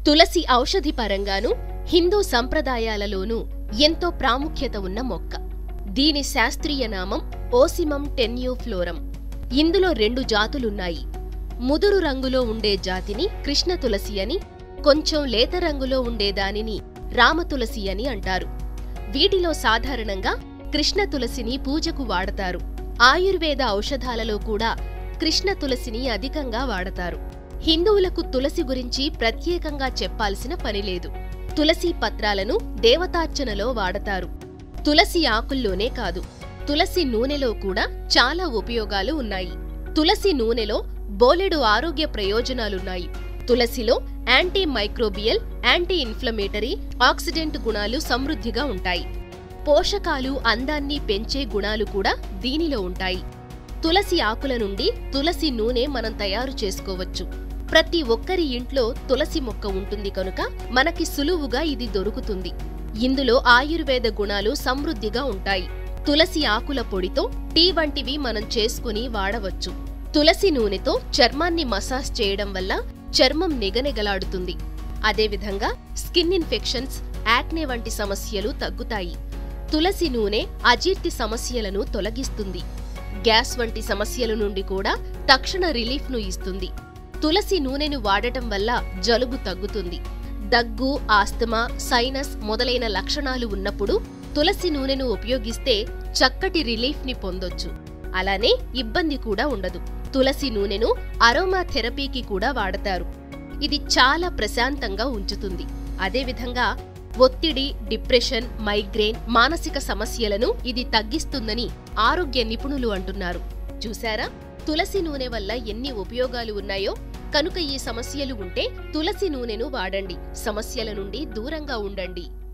తులసి ఔషధి పరంగాను హిందూ సంప్రదాయాలలోనూ ఎంతో ప్రాముఖ్యత ఉన్న మొక్క దీని శాస్త్రీయ నామం ఓసిమం టెన్యూఫ్లోరం ఇందులో రెండు జాతులున్నాయి ముదురు రంగులో ఉండే జాతిని కృష్ణ తులసి అని కొంచెం లేత రంగులో ఉండే దానిని రామతులసి అని అంటారు వీటిలో సాధారణంగా కృష్ణ తులసిని పూజకు వాడతారు ఆయుర్వేద ఔషధాలలో కూడా కృష్ణ తులసిని అధికంగా వాడతారు హిందువులకు తులసి గురించి ప్రత్యేకంగా చెప్పాల్సిన పనిలేదు తులసి పత్రాలను దేవతార్చనలో వాడతారు తులసి ఆకుల్లోనే కాదు తులసి నూనెలో కూడా చాలా ఉపయోగాలు ఉన్నాయి తులసి నూనెలో బోలెడు ఆరోగ్య ప్రయోజనాలున్నాయి తులసిలో anti microbial anti inflammatory oxidant గుణాలు సమృద్ధిగా ఉంటాయి పోషకాలు అందాన్ని పెంచే గుణాలు కూడా దీనిలో ఉంటాయి తులసి ఆకుల నుండి తులసి నూనె మనం తయారు చేసుకోవచ్చు ప్రతి ఒక్కరి ఇంట్లో తులసి మొక్క ఉంటుంది కనుక మనకి సులువుగా ఇది దొరుకుతుంది ఇందులో ఆయుర్వేద గుణాలు సమృద్ధిగా ఉంటాయి తులసి ఆకుల పొడితో టీ వంటివి మనం చేసుకుని వాడవచ్చు తులసి నూనెతో చర్మాన్ని మసాజ్ చేయడం వల్ల చర్మం నిగనిగలాడుతుంది అదేవిధంగా స్కిన్ ఇన్ఫెక్షన్స్ యాక్నే వంటి సమస్యలు తగ్గుతాయి తులసి నూనె అజీర్తి సమస్యలను తొలగిస్తుంది గ్యాస్ వంటి సమస్యల నుండి కూడా తక్షణ రిలీఫ్ను ఇస్తుంది తులసి నూనెను వాడటం వల్ల జలుబు తగ్గుతుంది దగ్గు ఆస్తమా సైనస్ మొదలైన లక్షణాలు ఉన్నప్పుడు తులసి నూనెను ఉపయోగిస్తే చక్కటి రిలీఫ్ని పొందొచ్చు అలానే ఇబ్బంది కూడా ఉండదు తులసి నూనెను అరోమా థెరపీకి కూడా వాడతారు ఇది చాలా ప్రశాంతంగా ఉంచుతుంది అదేవిధంగా ఒత్తిడి డిప్రెషన్ మైగ్రేన్ మానసిక సమస్యలను ఇది తగ్గిస్తుందని ఆరోగ్య నిపుణులు అంటున్నారు చూశారా తులసి నూనె వల్ల ఎన్ని ఉపయోగాలు ఉన్నాయో కనుక ఈ సమస్యలు ఉంటే తులసి నూనెను వాడండి సమస్యల నుండి దూరంగా ఉండండి